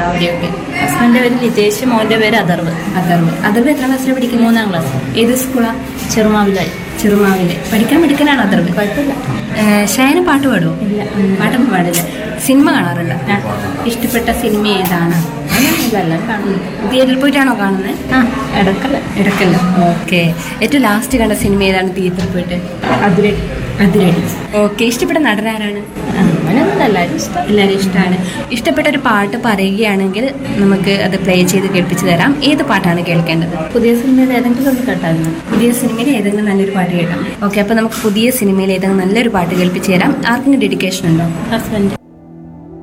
okay okay ഹസ്ബൻഡിന്റെ പേര് ലിതേഷ് മോന്റെ പേര് അഥർവ് അതർവ് അതർവ് എത്ര ക്ലാസ്സിൽ പഠിക്കുന്നു മൂന്നാം ക്ലാസ് ഏത് സ്കൂളാ ചെറുമാവിലായി ചെറുമാവില് പഠിക്കാൻ പഠിക്കാനാണ് അതർവ് കുഴപ്പമില്ല ഷയന് പാട്ട് പാടുമോ ഇല്ല പാട്ടൊന്നും പാടില്ല സിനിമ കാണാറുണ്ടോ ഇഷ്ടപ്പെട്ട സിനിമ ഏതാണ് ഇതെല്ലാം കാണുന്നു തിയേറ്ററിൽ പോയിട്ടാണോ കാണുന്നത് ആ ഇടക്കല്ല ഇടക്കല്ല ഓക്കെ ഏറ്റവും ലാസ്റ്റ് കണ്ട സിനിമ ഏതാണ് തിയേറ്ററിൽ പോയിട്ട് അതിര് അതിരടി ഓക്കെ ഇഷ്ടപ്പെട്ട നടനാരാണ് അങ്ങനെയൊന്നും എല്ലാവരും ഇഷ്ടം എല്ലാവരും ഇഷ്ടമാണ് ഇഷ്ടപ്പെട്ട ഒരു പാട്ട് പറയുകയാണെങ്കിൽ നമുക്ക് അത് പ്ലേ ചെയ്ത് കേൾപ്പിച്ചു തരാം ഏത് പാട്ടാണ് കേൾക്കേണ്ടത് പുതിയ സിനിമയിൽ ഏതെങ്കിലും ഒന്ന് കേട്ടായിരുന്നു പുതിയ സിനിമയിൽ ഏതെങ്കിലും നല്ലൊരു പാട്ട് കേൾക്കാം ഓക്കെ അപ്പോൾ നമുക്ക് പുതിയ സിനിമയിൽ ഏതെങ്കിലും നല്ലൊരു പാട്ട് കേൾപ്പിച്ചു തരാം ആർക്കെങ്കിലും ഡെഡിക്കേഷൻ ഉണ്ടോ ഹസ്ബൻഡ്